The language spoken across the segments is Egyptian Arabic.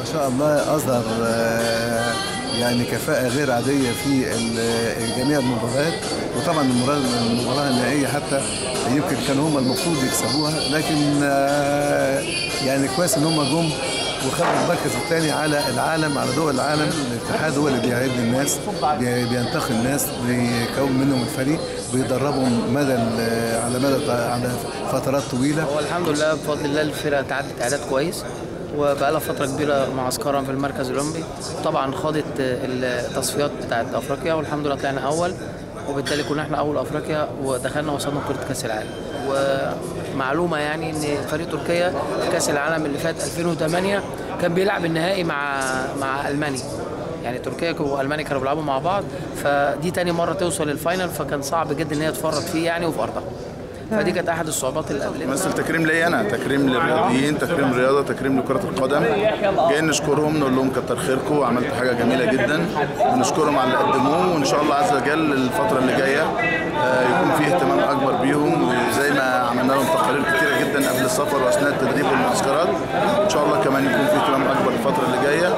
ما شاء الله اظهر آه، يعني كفاءة غير عادية في ال- جميع المباريات وطبعا المباراة المباراة النهائية حتى يمكن كانوا هم المفروض يكسبوها لكن آه، يعني كويس ان هم جم وخدوا المركز الثاني على العالم على دول العالم الاتحاد هو اللي بيعد الناس بي- بينتقي الناس بيكون منهم الفريق بيدربهم مدى ال- على مدى على فترات طويله هو الحمد لله بفضل الله الفرقه تعدت اعداد كويس وبقى لها فتره كبيره معسكرا في المركز الاولمبي طبعا خاضت التصفيات بتاعت افريقيا والحمد لله طلعنا اول وبالتالي كنا احنا اول افريقيا ودخلنا وصلنا بطوله كاس العالم ومعلومه يعني ان فريق تركيا في كاس العالم اللي فات 2008 كان بيلعب النهائي مع مع المانيا يعني تركيا والمانيا كانوا بيلعبوا مع بعض فدي تاني مره توصل للفاينل فكان صعب جدا ان هي تفرط فيه يعني وفي ارضها فدي كانت احد الصعوبات اللي قابلتنا مثل تكريم لي انا تكريم للرياضيين تكريم الرياضه تكريم لكره القدم جايين نشكرهم نقول لهم كتر خيركم وعملتوا حاجه جميله جدا ونشكرهم على اللي قدموه وان شاء الله عز وجل الفتره اللي جايه آه، يكون في اهتمام اكبر بيهم وزي ما عملنا لهم تقارير كتيره جدا قبل السفر واثناء التدريب والمعسكرات ان شاء الله كمان يكون في اهتمام اكبر الفتره اللي جايه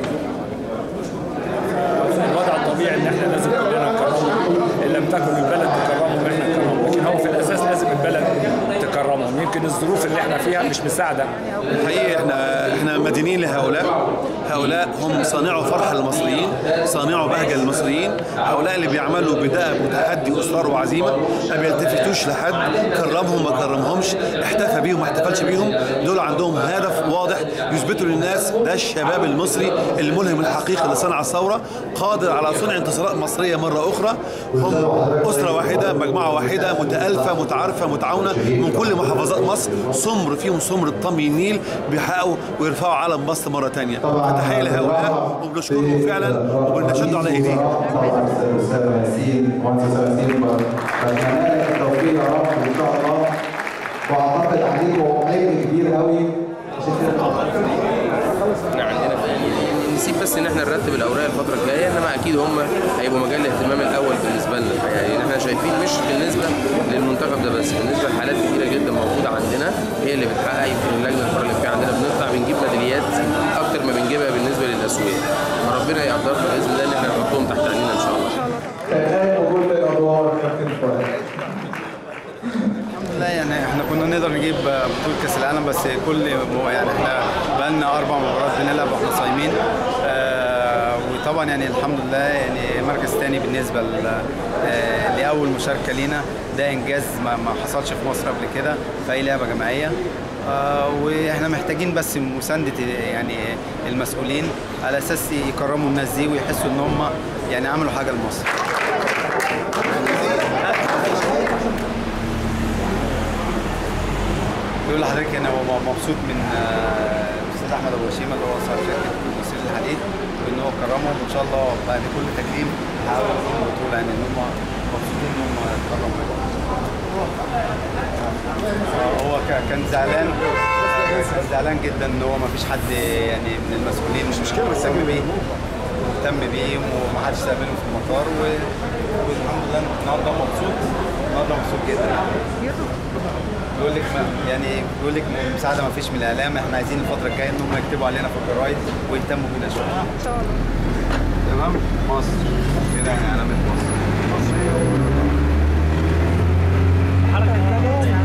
الوضع الطبيعي ان احنا لازم كلنا نكرمهم ان لم تكن البلد تكرمهم احنا نكرمهم لكن هو في الاساس لازم البلد تكرمهم يمكن الظروف اللي احنا فيها مش مساعده الحقيقه احنا احنا مدينين لهؤلاء هؤلاء هم صانعوا فرح للمصريين صانعوا بهجه للمصريين هؤلاء اللي بيعملوا بدأب وتحدي واصرار وعزيمه ما بيلتفتوش لحد كرمهم ما كرمهمش احتفى بيهم ما احتفلش بيهم دول عندهم هدف واضح يثبتوا للناس ده الشباب المصري الملهم الحقيقي اللي صنع الثوره قادر على صنع انتصارات مصريه مره اخرى هم اسره واحده مجموعه واحده متالفه متعارفه متعاونه من كل محافظات مصر سمر فيهم سمر الطمي النيل بيحققوا ويرفعوا علم مصر مره ثانيه فتحيه لهؤلاء وبنشكرهم فعلا وبنشد على ايديهم أستاذ ياسين مهندس ياسين بتمنى لك التوفيق يا رب إن شاء الله وأعتقد عليكم عبء كبير قوي عشان كده احنا عندنا نسيب بس ان احنا نرتب الاوراق الفتره الجايه انما اكيد هم هيبقوا مجال الاهتمام الاول بالنسبه لنا الحقيقه يعني احنا شايفين مش بالنسبه للمنتخب ده بس بالنسبه لحالات كتيره جدا موجوده عندنا هي اللي بتحقق يمكن اللجنه البارالمبيه عندنا بنطلع بنجيب ميداليات اكتر ما بنجيبها بالنسبه للاسواق فربنا يقدرنا باذن الله ان احنا نحطهم تحت عينينا ان شاء الله كان كل الأدوار كابتن فؤاد لا يعني احنا كنا نقدر نجيب بطولة كأس العالم بس كل مو- يعني احنا بقالنا أربع مباريات بنلعب واحنا صايمين آه وطبعا يعني الحمد لله يعني مركز تاني بالنسبة ل- آه لأول مشاركة لينا ده إنجاز ما, ما حصلش في مصر قبل كده في أي لعبة جماعية آه واحنا محتاجين بس مساندة يعني المسؤولين على أساس يكرموا الناس دي ويحسوا إن هم يعني عملوا حاجة لمصر بيقول لحضرتك انا هو مبسوط من آه، الاستاذ احمد ابو هشيمه اللي هو صاحب شركه مصير الحديد وان هو كرمهم وان شاء الله بعد كل تكريم هحاول لهم بطوله يعني ان هم مبسوطين ان هم اتكرموا هو ك- كان زعلان كان زعلان جدا ان هو ما فيش حد يعني من المسؤولين مش مشكله مهتم بيه مهتم بيه ومحدش استقبله في المطار و- والحمد لله النهارده مبسوط النهارده مبسوط جدا بيقول لك ما يعني بيقول لك مساعده ما فيش من الاعلام احنا عايزين الفتره الجايه ان هم يكتبوا علينا في الجرايد ويهتموا بينا شويه ان شاء الله تمام مصر كده يعني علامه مصر مصر